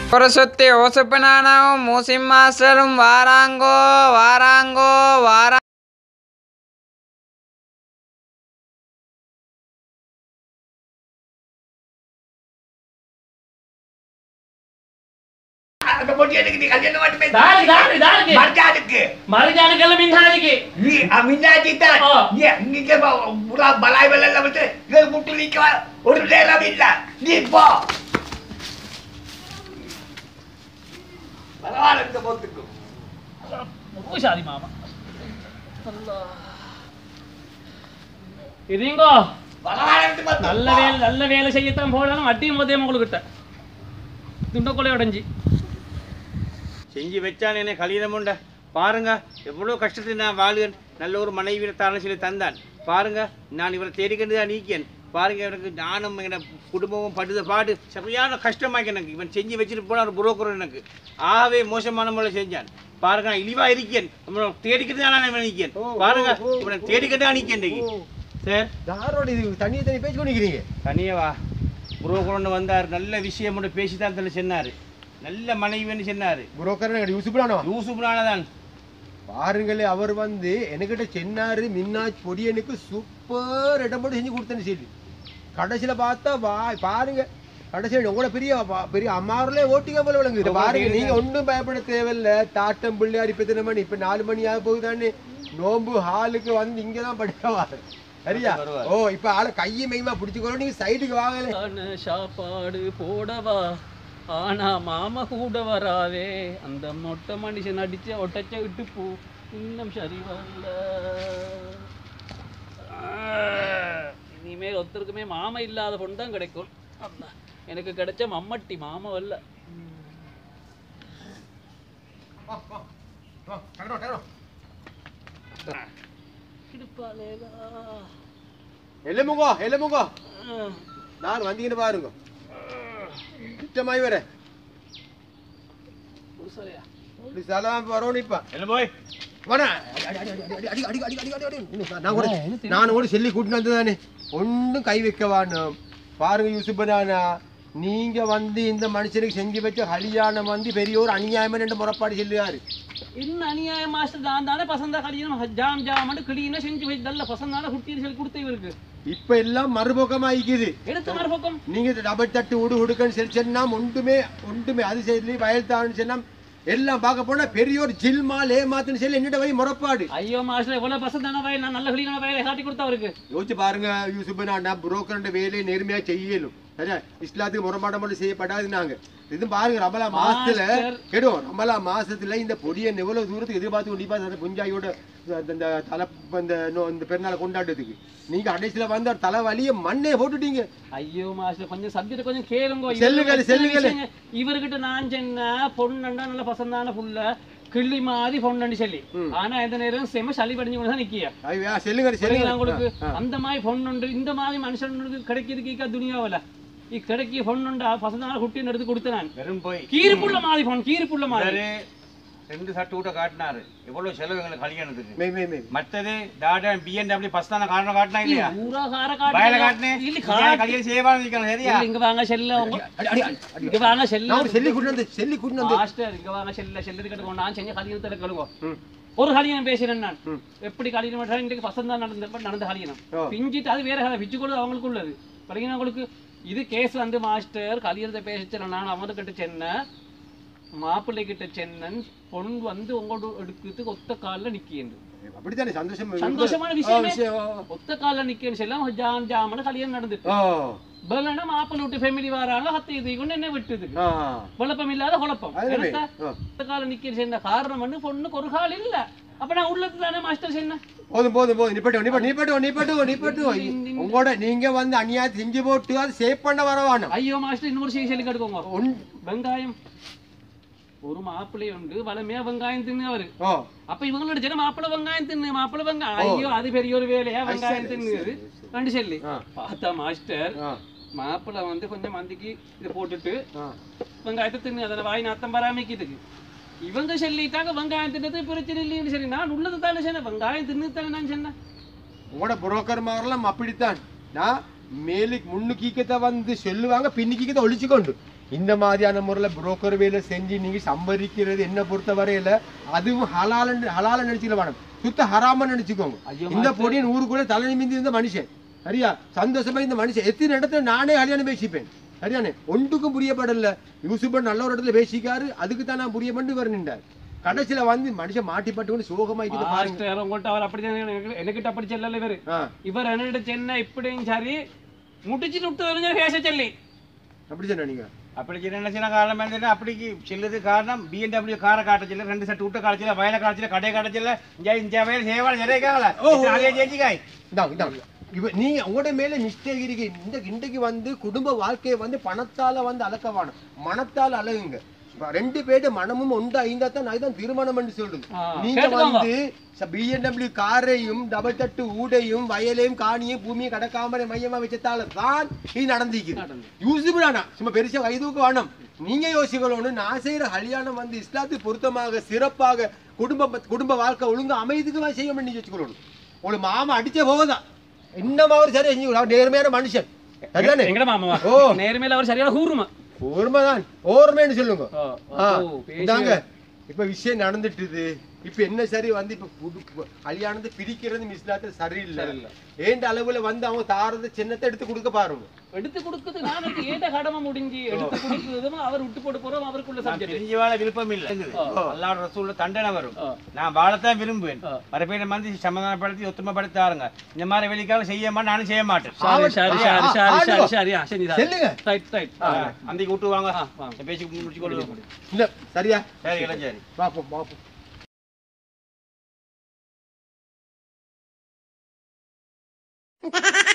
ஒரு சுத்தி ஓசுப்பனானாவும் மூசிம் மாஸ்டரும் வாராங்கோ வாராங்கோ வாரா அந்த பொண்ணு எனக்கு நீ கல்யாணம் மட்டுமே தாரு தாரு தாருக்கு மர்ஜானுக்கு மருஜானுக்கெல்லாம் மின்ஹாஜிக்கு நீ மின்னாஜி தான் ஆ. நீ நீங்க புறா பலாய் வெள்ள வந்து இதை முட்டு நிக்க ஒரு நேரம் இல்ல நீ போ பரவாயில்ல இந்த பொத்துக்கு பூசாதி மாமா இதுங்கோ பரவாயில்ல இந்த பொத்து. நல்ல வேலை நல்ல வேலை செய்யத்தான் போனாலும் அட்டியும் போதே உங்கள்கிட்ட துண்டக்கொலை உடஞ்சி செஞ்சு வச்சான் என்ன கல்யாணம் உண்ட பாருங்க எவ்வளோ கஷ்டத்தை நான் வாழ்கிறேன் நல்ல ஒரு மனைவியை தான சொல்லி தந்தான் பாருங்க நான் இவரை தேடிக்கிட்டு தான் நீக்கேன் பாருங்க எனக்கு நானும் என குடும்பமும் படுத பாடு சரியான கஷ்டமாக்கி எனக்கு இவன் செஞ்சு வச்சுட்டு போன ஒரு புரோக்கர் எனக்கு ஆகவே மோசமான முறை செஞ்சான் பாருங்க நான் இழிவா இருக்கேன் நம்மளை தேடிக்கிட்டு தான் நான் இவனை நிற்கேன் பாருங்க இவனை தேடிக்கிட்டு தான் நிற்கேன் இன்னைக்கு சார் யாரோட இது தண்ணி தண்ணி பேச்சு கொண்டிருக்கிறீங்க தனியவா புரோக்கர் வந்தார் நல்ல விஷயம் மட்டும் பேசி தான் தலை சொன்னார் நல்ல மனைவின்னு சொன்னார் புரோக்கர் யூசுப்லானோ யூசுப்னாலதான் பாருங்களே அவர் வந்து என்கிட்ட சென்னாரு மின்னாஜ் பொடியனுக்கு சூப்பர் இடம் போட்டு செஞ்சு கொடுத்தேன்னு சொல்லி கடைசியில பார்த்தா வா பாருங்க கடைசியில் உங்களோட பெரிய வா- பெரிய அம்மாரிலே ஓட்டிங்க போல விளங்குது பாருங்க நீங்க ஒன்றும் பயப்பட தேவையில்ல தாட்டம் பிள்ளையார் இப்ப எத்தனை மணி இப்ப நாலு மணி ஆக போகுதானே நோம்பு ஹாலுக்கு வந்து இங்க தான் படிக்கவாரு சரியா வருவாரு. ஓ இப்ப ஆளை கையை மையமா பிடிச்சுக்கணும் நீங்க சைடுக்கு வாங்கல ஆன சாப்பாடு போடவா ஆனா மாமா கூட வராதே அந்த மொட்டை மனுஷன் அடிச்ச ஒட்டச்ச விட்டு போ இன்னும் சரி வரல ஆ, இனிமேல் ஒருத்தருக்குமே மாமா இல்லாத பொண்ணு தான் கிடைக்கும் அதான். எனக்கு கிடைச்ச மம்மட்டி மாமா வரல இடுப்பாலேதா எலுமுங்கோ எலுமுங்கோ நான் வந்தீங்கன்னு பாருங்க திட்டமாய் வரேன் புதுசாரியா இப்படி சலாம் வரணும் இப்ப என்ன போய் வாடா. அடி, அடி, அடி, அடி, அடி, அடி, அடி, அடி, அடி, அடி. நான் கூட நான் கூட சொல்லி கூட்டிட்டு வந்ததானே ஒன்றும் கை வைக்க வேணும் பாருங்க யூசுப்பனானா நீங்க வந்து இந்த மனுஷனுக்கு செஞ்சு வச்ச கல்யாணம் வந்து பெரிய ஒரு அநியாயமான ரெண்டு முறைப்பாடு சொல்லுவாரு என்ன அநியாய மாஸ்டர் தான் தானே பசந்தா கல்யாணம் ஜாம் ஜாமன்னு கிளீனா செஞ்சு வச்சு நல்ல பசந்தான குட்டி சொல்லி கொடுத்த இவருக்கு இப்ப எல்லாம் மறுபக்கமாயிக்குது எடுத்த மறுபக்கம் நீங்க டபுள் தட்டு உடு உடுக்கன்னு சொல்லி சொன்னா ஒன்றுமே ஒன்றுமே அது சரி வயல் தான் சொன்னா எல்லாம் பார்க்க போனா பெரிய ஒரு ஜில்மா லேமாத்துன்னு சொல்லி என்னிட்ட வை முறைப்பாடு ஐயோ மாஸ்டர் எவ்வளவு பசந்தான வயல் நான் நல்ல கிளீனான வயலை காட்டி கொடுத்த அவருக்கு யோசிச்சு பாருங்க யூசுப் நான் புரோக்கர் வேலையை நேர்மையா செய்யலும் சரியா இஸ்லாத்துக்கு முறமாடம் மட்டும் செய்யப்படாது நாங்க இது பாருங்க ரமலா மாசத்துல மாஸ்டர். கெடும் ரமலா மாசத்துல இந்த பொடியன் எவ்வளவு தூரத்துக்கு எதிர்பார்த்து கண்டிப்பா அந்த புஞ்சாயோட அந்த- இந்த தலை இந்த நோ- இந்த பெருநாளை கொண்டாடுறதுக்கு நீங்க கடைசியில வந்து ஒரு தலை வலிய மண்ணே போட்டுட்டீங்க ஐயோ மாஸ்டர் கொஞ்சம் சப்ஜெக்ட் கொஞ்சம் கேளுங்க செல்லுங்க, இவரு செல்லுங்க. விஷயங்க. இவர்கிட்ட நான் சொன்ன பொண்ணண்டா நல்ல பசந்தான புள்ள கிள்ளி மாதிரி பொண்ணு சொல்லி ஆனா எந்த நேரம் செம சளி படிஞ்சு கொண்டு தான் நிக்கிய ஐயா செல்லுங்க புரியுதா செல்லுங்க உங்களுக்கு ஆ, ஆ. அந்த மாதிரி பொண்ணுண்டு இந்த மாதிரி மனுஷனுக்கு கிடைக்கிறதுக்கு துணியாவில இ கிடைக்கிய பொண்ணுண்டா பசந்தான குட்டின்னு எடுத்து கொடுத்தேன் நான் வெறும் போய் கீரிப்புள்ள மாதிரி பொண்ணு கீரிப்புள்ள மாதிரி இவரு ரெண்டு சட்டு கூட காட்டினாரு எவ்வளவு செலவு எங்களுக்கு கல்யாணத்துக்கு மெய் மெய் மெய் மத்தது டாடா பிஎன்டபிள்யூ பஸ் தானே காரணம் காட்டினா இல்லையா ஊரா கார வயல காட்டு காட்டினேன் இல்ல கல்யாணம் காட்டு கல்யாணம் செய்வான்னு இருக்கணும் சரியா இல்ல, இங்க வாங்க செல்ல உங்க- இங்க வாங்க செல்ல நான் ஒரு செல்லி கூட்டு வந்து செல்லி கூட்டு வந்து மாஸ்டர் இங்க வாங்க செல்ல செல்லது கட்டுக்கோ நான் செஞ்ச கல்யாணத்துல கழுவோ ம். ஒரு கல்யாணம் பேசுறேன் நான் ம். எப்படி கல்யாணம் பண்றாங்க இன்றைக்கு பசங்க தான் நடந்த நடந்த கல்யாணம் ஓ. பிஞ்சிட்டு அது வேற கதை பிச்சு கொடுத்து அவங்களுக்கு உள்ளது கல்யாணம் அவங்களுக்கு இது கேஸ் வந்து மாஸ்டர் கல்யாணத்தை பேசிச்சல நான் அவரு கிட்ட சென்னேன் மாப்பிள்ளை கிட்ட சென்னன் பொண்ணு வந்து உங்களோட எடுக்கிறதுக்கு ஒத்த கால்ல நிக்கிண்டு அப்படித்தானே சந்தோஷம் சந்தோஷமான ஆ, விஷயமே. விஷயம் ஆ, ஒத்த கால்ல நிக்கன்னு செல்லாம் ஜாம் ஜாமனு கல்யாணம் நடந்துட்டு ஆ. பலனா மாப்பிள்ளை விட்டு ஃபேமிலி வராங்க ஹத்தை இதை கொண்டு என்ன விட்டுதுக்கு ஆ. குழப்பம் இல்லாத குழப்பம் அதுவே. எடுத்தா ஆ. ஒத்த கால நிக்கிற சேர்ந்த காரணம் வந்து பொண்ணுக்கு ஒரு கால் இல்ல அப்ப நான் உள்ளது தானே மாஸ்டர் சென்ன போதும் போதும் போதும் நிப்பட்டு நிப்பட்டு நிப்பட்டு நிப்பட்டு நிப்பட்டு உங்களோட நீங்க வந்து அநியாயத்தை செஞ்சு போட்டு அது சேவ் பண்ண வரவானும் ஐயோ மாஸ்டர் இன்னொரு செய்தி சொல்லி கட்டுக்கோங்க ஒன் வெங்காயம் ஒரு மாப்பிள்ளை உண்டு வளமையா வெங்காயம் தின்னு அவரு ஓ அப்ப இவங்களோட ஜனம் மாப்பிள்ளை வெங்காயம் தின்னு மாப்பிள்ளை வெங்காயம் ஐயோ அது பெரிய ஒரு வேலையா வெங்காயம் தின்னு ரெண்டு சொல்லி ஆ. பார்த்தா மாஸ்டர் ஆ மாப்பிள்ளை வந்து கொஞ்சம் மந்திக்கு இது போட்டுட்டு ஆ வெங்காயத்தை தின்னு அதில் வாய் நாத்தம் பராமரிக்கிறதுக்கு இவங்க சொல்லிட்டாங்க வெங்காயம் தின்னது பிரச்சனை இல்லைன்னு சரி நான் உள்ளது தானே சொன்னேன் வெங்காயம் தின்னு தானே நான் சொன்னேன் உங்களோட புரோக்கர் மாதிரிலாம் அப்படித்தான் நான் மேலுக்கு முன்னு கீக்கத்தை வந்து சொல்லுவாங்க பின்னு கீக்கத்தை ஒழிச்சுக்கொண்டு இந்த மாதிரியான முறையில் புரோக்கர் வேலை செஞ்சு நீங்க சம்பாதிக்கிறது என்ன பொறுத்த வரையில அதுவும் ஹலால ஹலால நினைச்சுக்கல வேணும் சுத்த ஹராம நினைச்சுக்கோங்க ஐயோ, இந்த மாஸ்டர். பொடியன் ஊருக்குள்ள தலை நிமிந்து இருந்த மனுஷன் சரியா சந்தோஷமா இந்த மனுஷன் எத்தனை இடத்துல நானே கல்யாணம் பேசிப்பேன் சரியானே ஒன்றுக்கும் புரியப்படல யூசுப்பன் நல்ல ஒரு இடத்துல பேசிக்காரு அதுக்கு தான் நான் புரிய பண்ணி வரணுண்டார் கடைசியில வந்து மனுஷன் மாட்டிப்பட்டு கொண்டு சோகமாயிட்டு பாருங்க மாஸ்டர் உங்கள்கிட்ட அவர் அப்படி எனக்கிட்ட அப்படி செல்லல இவரு ஆ, இவர் என்னிட்ட சென்ன இப்படியும் சரி முடிச்சுட்டு விட்டு தெரிஞ்ச பேச சொல்லி அப்படி சொன்ன நீங்க அப்படி சின்ன சின்ன காரணம் என்னன்னா அப்படிக்கு செல்லுது காரணம் பிஎன்டபிள்யூ காரை காட்டச்சில்ல ரெண்டு செட் விட்ட காலச்சில வயலை காலச்சில கடையை காட்டச்சில்ல இங்கே இந்த வயல் சேவாள் நிறைய கேட்கல ஓ. நாளையே ஜெயிச்சிக்காய் இந்தாங்க இந்தாங்க இவ நீங்க உங்களோட மேல மிஸ்டேக் இருக்கு இந்த இன்றைக்கு வந்து குடும்ப வாழ்க்கையை வந்து பணத்தால வந்து அளக்க வேணும் மனத்தால அழகுங்க இப்ப ரெண்டு பேரு மனமும் ஒன்று ஐந்தா தான் அதுதான் திருமணம் என்று சொல்றது ஆ, நீங்க கேட்டுக்கோங்க. வந்து பிஎன்டபிள்யூ காரையும் டபுள் தட்டு ஊடையும் வயலையும் காணியும் பூமியும் கடக்காமரை மையமா வச்சதால தான் இது நடந்திக்குது நடந்து. யூசிபிள் ஆனா சும்மா பெருசா வயதுக்கு வேணும் நீங்க யோசிக்கணும் நான் செய்யற கல்யாணம் வந்து இஸ்லாத்துக்கு பொருத்தமாக சிறப்பாக குடும்ப குடும்ப வாழ்க்கை ஒழுங்கா அமைதிக்கு செய்ய பண்ணி வச்சுக்கணும் ஒரு மாமா அடிச்ச போகதான் இன்னும் அவர் சரி செஞ்சு அவர் நேர்மையான மனுஷன் சரிதானே எங்கட மாமாவா ஓ. நேர்மையில அவர் சரியான கூறுமா ஓர்மைதான் ஓர்மைன்னு சொல்லுங்க ஓ, ஆ, ஓ, பேசி- இந்தாங்க இப்ப விஷயம் நடந்துட்டுது இப்ப என்ன சரி வந்து இப்ப புது- கல்யாணத்தை பிரிக்கிறது இஸ்லாத்துல சரியில்லை சரியில்லை. ஏண்ட அளவுல வந்து அவங்க தாரத சின்னத்தை எடுத்து கொடுக்க பாருங்க எடுத்து கொடுக்குது நான் எனக்கு ஏத கடமை முடிஞ்சு எடுத்து கொடுக்குறதும் அவர் விட்டு போட்டு போறோம் அவருக்குள்ள நான் சப்ஜெக்ட் பிரிஞ்சு வாழ விருப்பம் இல்லை அல்லாஹ் ரசூல்ல தண்டனை வரும் ஆ. நான் வாழத்தான் விரும்புவேன் ஆ. வர பேரை வந்து சமாதானப்படுத்தி ஒத்துமைப்படுத்தாருங்க இந்த மாதிரி வெளிக்காக செய்ய மாட்டேன் நானும் செய்ய மாட்டேன் சரி சரி சரி சரி சரி ஆடுவா. சரி ஆ, சரி செல்லுங்க ரைட் ரைட் அன்றைக்கு விட்டு வாங்க ஆ, வாங்க. பேசி முடிச்சு கொள்ளுங்க இல்ல சரியா சரி இளஞ்சேரி பாப்போம் பாப்போம் Ha ha ha!